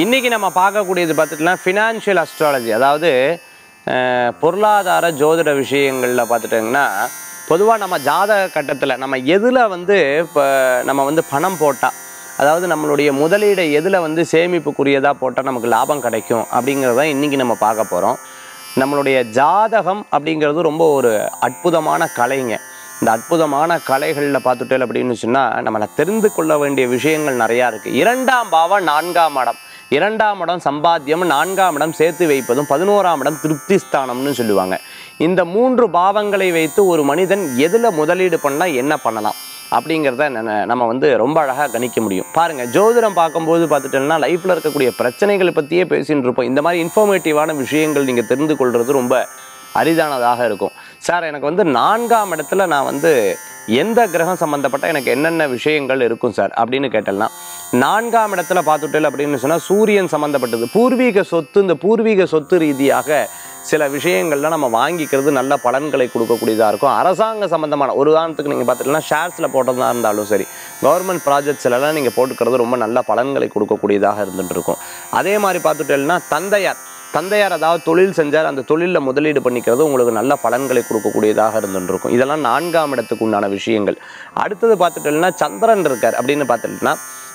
இன்றைக்கி நம்ம பார்க்கக்கூடியது பார்த்துட்டுனா ஃபினான்ஷியல் அஸ்ட்ராலஜி அதாவது அஹ், பொருளாதார ஜோதிட விஷயங்களில் பார்த்துட்டிங்கன்னா பொதுவாக நம்ம ஜாதக கட்டத்தில் நம்ம எதில் வந்து இப்போ நம்ம வந்து பணம் போட்டால் அதாவது நம்மளுடைய முதலீடை எதில் வந்து சேமிப்புக்குரியதாக போட்டால் நமக்கு லாபம் கிடைக்கும் அப்படிங்கிறத இன்றைக்கி நம்ம பார்க்க போகிறோம் நம்மளுடைய ஜாதகம் அப்படிங்கிறது ரொம்ப ஒரு அற்புதமான கலைங்க இந்த அற்புதமான கலைகளில் பார்த்துட்டேன் அப்படின்னு சொன்னால் நம்மளை தெரிந்து கொள்ள வேண்டிய விஷயங்கள் நிறையா இருக்குது இரண்டாம் பாவம் நான்காம் இடம் இரண்டாம் இடம் சம்பாத்தியம் நான்காம் இடம் சேர்த்து வைப்பதும் பதினோராம் இடம் திருப்தி ஸ்தானம்னு சொல்லுவாங்க இந்த மூன்று பாவங்களை வைத்து ஒரு மனிதன் எதில் முதலீடு பண்ணால் என்ன பண்ணலாம் அப்படிங்கிறத நன- நம்ம வந்து ரொம்ப அழகாக கணிக்க முடியும் பாருங்க ஜோதிடம் பார்க்கும்போது பார்த்துட்டோம்னா லைஃப்பில் இருக்கக்கூடிய பிரச்சனைகளை பற்றியே பேசின்னு இருப்போம் இந்த மாதிரி இன்ஃபர்மேட்டிவான விஷயங்கள் நீங்கள் தெரிந்து கொள்வது ரொம்ப அரிதானதாக இருக்கும் சார் எனக்கு வந்து நான்காம் இடத்துல நான் வந்து எந்த கிரகம் சம்மந்தப்பட்ட எனக்கு என்னென்ன விஷயங்கள் இருக்கும் சார் அப்படின்னு கேட்டேன்னா நான்காம் இடத்துல பார்த்துட்டேன் அப்படின்னு சொன்னால் சூரியன் சம்மந்தப்பட்டது பூர்வீக சொத்து இந்த பூர்வீக சொத்து ரீதியாக சில விஷயங்கள்லாம் நம்ம வாங்கிக்கிறது நல்ல பலன்களை கொடுக்கக்கூடியதாக இருக்கும் அரசாங்க சம்மந்தமான ஒரு உதாரணத்துக்கு நீங்கள் பார்த்துட்டீங்கன்னா ஷேர்ஸில் போட்டதா இருந்தாலும் சரி கவர்மெண்ட் ப்ராஜெக்ட்ஸ்லாம் நீங்கள் போட்டுக்கிறது ரொம்ப நல்ல பலன்களை கொடுக்கக்கூடியதாக இருந்துட்டு இருக்கும் அதே மாதிரி பார்த்துட்டேன்னா தந்தையார் தந்தையார் அதாவது தொழில் செஞ்சார் அந்த தொழிலில் முதலீடு பண்ணிக்கிறது உங்களுக்கு நல்ல பலன்களை கொடுக்கக்கூடியதாக இருந்துட்டு இருக்கும் இதெல்லாம் நான்காம் இடத்துக்கு உண்டான விஷயங்கள் அடுத்தது பார்த்துட்டோம்னா சந்திரன் இருக்கார் அப்படின்னு பார்த்துட்டோம்னா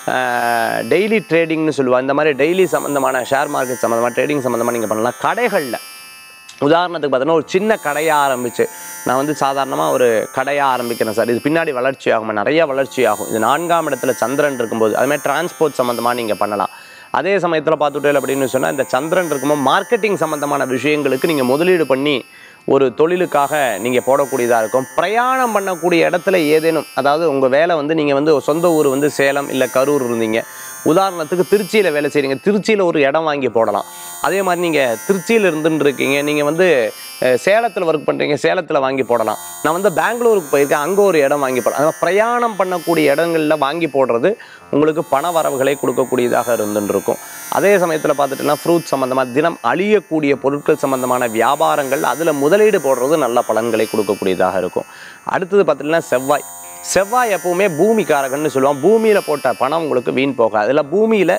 டெய்லி ட்ரேடிங்னு சொல்லுவாங்க இந்த மாதிரி டெய்லி சம்மந்தமான ஷேர் மார்க்கெட் சம்மந்தமாக ட்ரேடிங் சம்மந்தமாக நீங்கள் பண்ணலாம் கடைகளில் உதாரணத்துக்கு பார்த்தோன்னா ஒரு சின்ன கடையாக ஆரம்பிச்சு நான் வந்து சாதாரணமாக ஒரு கடையாக ஆரம்பிக்கிறேன் சார் இது பின்னாடி வளர்ச்சி ஆகும் நிறைய வளர்ச்சி ஆகும் இது நான்காம் இடத்துல சந்திரன் இருக்கும்போது அது மாதிரி டிரான்ஸ்போர்ட் சம்மந்தமாக நீங்கள் பண்ணலாம் அதே சமயத்தில் பார்த்துட்டேன் அப்படின்னு சொன்னால் இந்த சந்திரன் இருக்கும்போது மார்க்கெட்டிங் சம்மந்தமான விஷயங்களுக்கு நீங்கள் முதலீடு பண்ணி ஒரு தொழிலுக்காக நீங்கள் போடக்கூடியதாக இருக்கும் பிரயாணம் பண்ணக்கூடிய இடத்துல ஏதேனும் அதாவது உங்கள் வேலை வந்து நீங்கள் வந்து சொந்த ஊர் வந்து சேலம் இல்லை கரூர் இருந்தீங்க உதாரணத்துக்கு திருச்சியில் வேலை செய்கிறீங்க திருச்சியில் ஒரு இடம் வாங்கி போடலாம் அதே மாதிரி நீங்கள் திருச்சியில் இருந்துட்டு இருக்கீங்க நீங்கள் வந்து அஹ், சேலத்தில் ஒர்க் பண்ணுறீங்க சேலத்தில் வாங்கி போடலாம் நான் வந்து பெங்களூருக்கு போயிருக்கேன் அங்கே ஒரு இடம் வாங்கி போடலாம் அதாவது பிரயாணம் பண்ணக்கூடிய இடங்களில் வாங்கி போடுறது உங்களுக்கு பண வரவுகளை கொடுக்கக்கூடியதாக இருந்துட்டு இருக்கும் அதே சமயத்தில் பார்த்துட்டோன்னா ஃப்ரூட் சம்மந்தமாக தினம் அழியக்கூடிய பொருட்கள் சம்மந்தமான வியாபாரங்கள் அதில் முதலீடு போடுறது நல்ல பலன்களை கொடுக்கக்கூடியதாக இருக்கும் அடுத்தது பார்த்துட்டீங்கன்னா செவ்வாய் செவ்வாய் எப்பவுமே பூமிக்காரகன்னு சொல்லுவோம் பூமியில் போட்ட பணம் உங்களுக்கு வீண் போகாது அதில் பூமியில்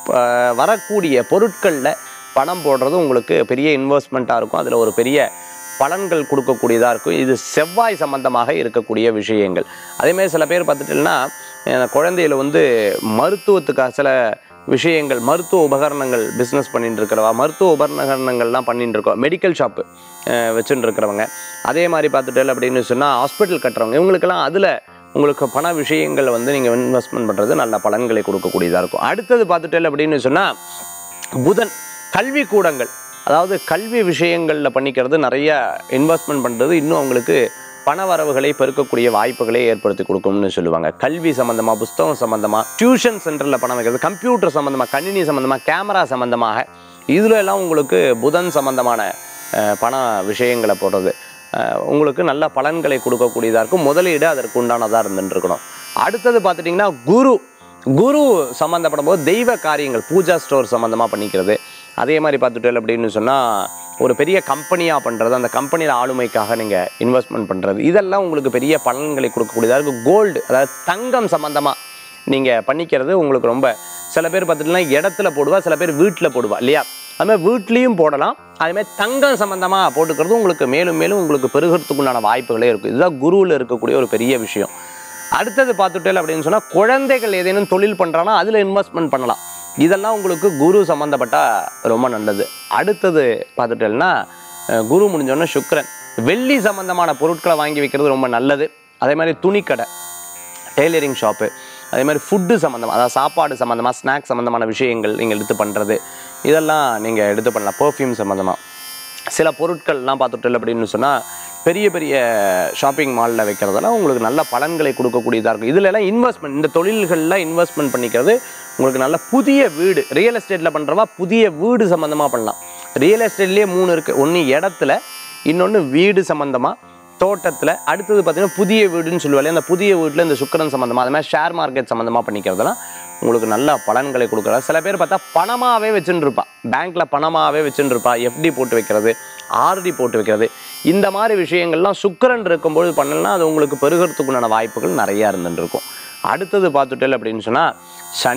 வரக்கூடிய பொருட்களில் பணம் போடுறது உங்களுக்கு பெரிய இன்வெஸ்ட்மெண்ட்டாக இருக்கும் அதில் ஒரு பெரிய பலன்கள் கொடுக்கக்கூடியதாக இருக்கும் இது செவ்வாய் சம்பந்தமாக இருக்கக்கூடிய விஷயங்கள் அதேமாதிரி சில பேர் பார்த்துட்டீங்கன்னா அஹ், குழந்தையில வந்து மருத்துவத்துக்காக சில விஷயங்கள் மருத்துவ உபகரணங்கள் பிஸ்னஸ் பண்ணிட்டு இருக்கிறவா மருத்துவ உபகரணங்கள்லாம் பண்ணிட்டு இருக்கோம் மெடிக்கல் ஷாப்பு வச்சுட்டு இருக்கிறவங்க அதே மாதிரி பார்த்துட்டேன் அப்படின்னு சொன்னால் ஹாஸ்பிட்டல் கட்டுறவங்க இவங்களுக்கெல்லாம் அதில் உங்களுக்கு பண விஷயங்கள் வந்து நீங்கள் இன்வெஸ்ட்மெண்ட் பண்ணுறது நல்ல பலன்களை கொடுக்கக்கூடியதாக இருக்கும் அடுத்தது பார்த்துட்டேன் அப்படின்னு சொன்னால் புதன் கல்வி கூடங்கள் அதாவது கல்வி விஷயங்களில் பண்ணிக்கிறது நிறைய இன்வெஸ்ட்மெண்ட் பண்ணுறது இன்னும் அவங்களுக்கு பண வரவுகளை பெருக்கக்கூடிய வாய்ப்புகளை ஏற்படுத்தி கொடுக்கும்னு சொல்லுவாங்க கல்வி சம்மந்தமாக புஸ்தகம் சம்மந்தமாக டியூஷன் சென்டரில் பணம் வைக்கிறது கம்ப்யூட்டர் சம்மந்தமாக கணினி சம்மந்தமாக கேமரா சம்மந்தமாக இதுல எல்லாம் உங்களுக்கு புதன் சம்மந்தமான அஹ், பண விஷயங்களை போடுறது அஹ், உங்களுக்கு நல்ல பலன்களை கொடுக்கக்கூடியதாக இருக்கும் முதலீடு அதற்கு உண்டானதாக இருந்துட்டு இருக்கணும் அடுத்தது பார்த்துட்டிங்கன்னா குரு குரு சம்மந்தப்படும் போது தெய்வ காரியங்கள் பூஜா ஸ்டோர் சம்மந்தமாக பண்ணிக்கிறது அதே மாதிரி பார்த்துட்டேன் அப்படின்னு சொன்னால் ஒரு பெரிய கம்பெனியாக பண்ணுறது அந்த கம்பெனியில் ஆளுமைக்காக நீங்கள் இன்வெஸ்ட்மெண்ட் பண்ணுறது இதெல்லாம் உங்களுக்கு பெரிய பலன்களை கொடுக்கக்கூடியதாக இருக்கும் கோல்டு அதாவது தங்கம் சம்மந்தமாக நீங்கள் பண்ணிக்கிறது உங்களுக்கு ரொம்ப சில பேர் பார்த்துட்டுனா இடத்துல போடுவா சில பேர் வீட்டில் போடுவா இல்லையா அது மாதிரி வீட்லேயும் போடலாம் அதேமாதிரி தங்கம் சம்மந்தமாக போட்டுக்கிறது உங்களுக்கு மேலும் மேலும் உங்களுக்கு பெருகிறதுக்குண்டான வாய்ப்புகளே இருக்கும் இதுதான் குருவில் இருக்கக்கூடிய ஒரு பெரிய விஷயம் அடுத்தது பார்த்துட்டேன் அப்படின்னு சொன்னால் குழந்தைகள் ஏதேனும் தொழில் பண்ணுறாங்கன்னா அதில் இன்வெஸ்ட்மெண்ட் பண்ணலாம் இதெல்லாம் உங்களுக்கு குரு சம்மந்தப்பட்டால் ரொம்ப நல்லது அடுத்தது பார்த்துட்டேன்னா அஹ், குரு முடிஞ்சோடனே சுக்கிரன் வெள்ளி சம்மந்தமான பொருட்களை வாங்கி வைக்கிறது ரொம்ப நல்லது அதே மாதிரி துணிக்கடை டெய்லரிங் ஷாப்பு அதே மாதிரி ஃபுட்டு சம்மந்தமாக அதாவது சாப்பாடு சம்மந்தமாக ஸ்நாக்ஸ் சம்மந்தமான விஷயங்கள் நீங்கள் எடுத்து பண்ணுறது இதெல்லாம் நீங்கள் எடுத்து பண்ணலாம் பர்ஃப்யூம் சம்மந்தமாக சில பொருட்கள்லாம் பார்த்துட்டு அப்படின்னு சொன்னால் பெரிய பெரிய ஷாப்பிங் மாலில் வைக்கிறதெல்லாம் உங்களுக்கு நல்ல பலன்களை கொடுக்கக்கூடியதாக இருக்கும் இதுல எல்லாம் இன்வெஸ்ட்மெண்ட் இந்த தொழில்களில் இன்வெஸ்ட்மெண்ட் பண்ணிக்கிறது உங்களுக்கு நல்ல புதிய வீடு ரியல் எஸ்டேட்டில் பண்ணுறவா புதிய வீடு சம்மந்தமாக பண்ணலாம் ரியல் எஸ்டேட்லேயே மூணு இருக்குது ஒன்று இடத்துல இன்னொன்று வீடு சம்மந்தமாக தோட்டத்தில் அடுத்தது பார்த்தீங்கன்னா புதிய வீடுன்னு சொல்லுவாங்க அந்த புதிய வீட்டில் இந்த சுக்கரன் சம்மந்தமாக அது மாதிரி ஷேர் மார்க்கெட் சம்மந்தமாக பண்ணிக்கிறதெல்லாம் உங்களுக்கு நல்ல பலன்களை கொடுக்குறா சில பேர் பார்த்தா பணமாகவே வச்சுட்டு இருப்பா பேங்க்கில் பணமாகவே வச்சுட்டு இருப்பா எஃப்டி போட்டு வைக்கிறது ஆர்டி போட்டு வைக்கிறது இந்த மாதிரி விஷயங்கள்லாம் சுக்கிரன் இருக்கும்போது பண்ணலன்னா அது உங்களுக்கு பெருகிறதுக்குண்டான வாய்ப்புகள் நிறையா இருந்துட்டு இருக்கும் அடுத்தது பார்த்துட்டேல் அப்படின்னு சொன்னால் சனி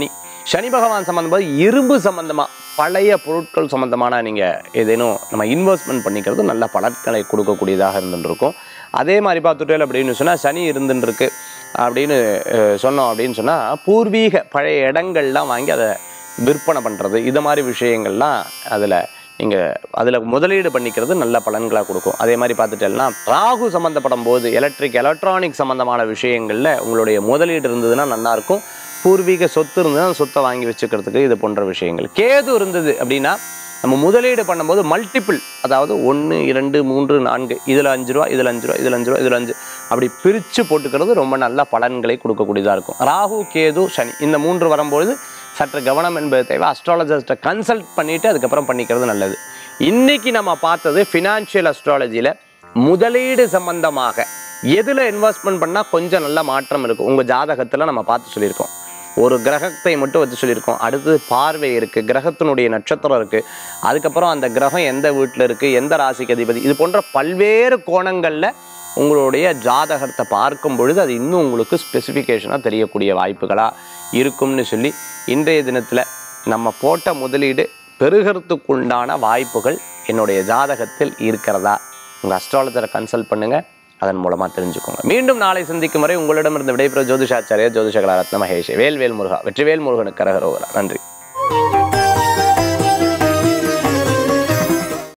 சனி பகவான் சம்மந்தமாக இரும்பு சம்மந்தமாக பழைய பொருட்கள் சம்மந்தமான நீங்கள் ஏதேனும் நம்ம இன்வெஸ்ட்மெண்ட் பண்ணிக்கிறது நல்ல பலன்களை கொடுக்கக்கூடியதாக இருந்துருக்கும் அதே மாதிரி பார்த்துட்டேன் அப்படின்னு சொன்னால் சனி இருந்துருக்கு அப்படின்னு அஹ், சொன்னோம் அப்படின்னு சொன்னால் பூர்வீக பழைய இடங்கள்லாம் வாங்கி அதை விற்பனை பண்ணுறது இது மாதிரி விஷயங்கள்லாம் அதில் நீங்கள் அதில் முதலீடு பண்ணிக்கிறது நல்ல பலன்களாக கொடுக்கும் அதே மாதிரி பார்த்துட்டேன்னா ராகு சம்மந்தப்படும் போது எலக்ட்ரிக் எலக்ட்ரானிக் சம்மந்தமான விஷயங்களில் உங்களுடைய முதலீடு இருந்ததுன்னா நல்லாயிருக்கும் பூர்வீக சொத்து இருந்ததுன்னா அந்த சொத்தை வாங்கி வச்சுக்கிறதுக்கு இது போன்ற விஷயங்கள் கேது இருந்தது அப்படின்னா நம்ம முதலீடு பண்ணும்போது மல்டிபிள் அதாவது ஒன்று இரண்டு மூன்று நான்கு இதில் அஞ்சு ரூபா இதில் அஞ்சு ரூபா இதில் அஞ்சு ரூபா இதில் அஞ்சு அப்படி பிரித்து போட்டுக்கிறது ரொம்ப நல்ல பலன்களை கொடுக்கக்கூடியதாக இருக்கும் ராகு கேது சனி இந்த மூன்று வரும்பொழுது சற்று கவனம் என்பது தேவை அஸ்ட்ராலஜிஸ்ட்டை கன்சல்ட் பண்ணிவிட்டு அதுக்கப்புறம் பண்ணிக்கிறது நல்லது இன்னைக்கு நம்ம பார்த்தது ஃபினான்ஷியல் அஸ்ட்ராலஜியில் முதலீடு சம்பந்தமாக எதில் இன்வெஸ்ட்மெண்ட் பண்ணால் கொஞ்சம் நல்ல மாற்றம் இருக்கும் உங்கள் ஜாதகத்தில் நம்ம பார்த்து சொல்லியிருக்கோம் ஒரு கிரகத்தை மட்டும் வச்சு சொல்லியிருக்கோம் அடுத்தது பார்வை இருக்குது கிரகத்தினுடைய நட்சத்திரம் இருக்குது அதுக்கப்புறம் அந்த கிரகம் எந்த வீட்டில் இருக்குது எந்த ராசிக்கு அதிபதி இது போன்ற பல்வேறு கோணங்களில் உங்களுடைய ஜாதகத்தை பார்க்கும் பொழுது அது இன்னும் உங்களுக்கு ஸ்பெசிஃபிகேஷனாக தெரியக்கூடிய வாய்ப்புகளாக இருக்கும்னு சொல்லி இன்றைய தினத்தில் நம்ம போட்ட முதலீடு பெருகிறதுக்குண்டான வாய்ப்புகள் என்னுடைய ஜாதகத்தில் இருக்கிறதா உங்கள் அஸ்ட்ராலஜரை கன்சல்ட் பண்ணுங்கள் அதன் மூலமாக தெரிஞ்சுக்கோங்க மீண்டும் நாளை சந்திக்கும் வரை உங்களிடமிருந்து விடைபெறும் ஜோதிஷாச்சாரியா ஜோதிஷகலா ரத்ன மகேஷ் வேல்வேல் முருகா வெற்றிவேல் முருகனுக்கு கரகரோகரா நன்றி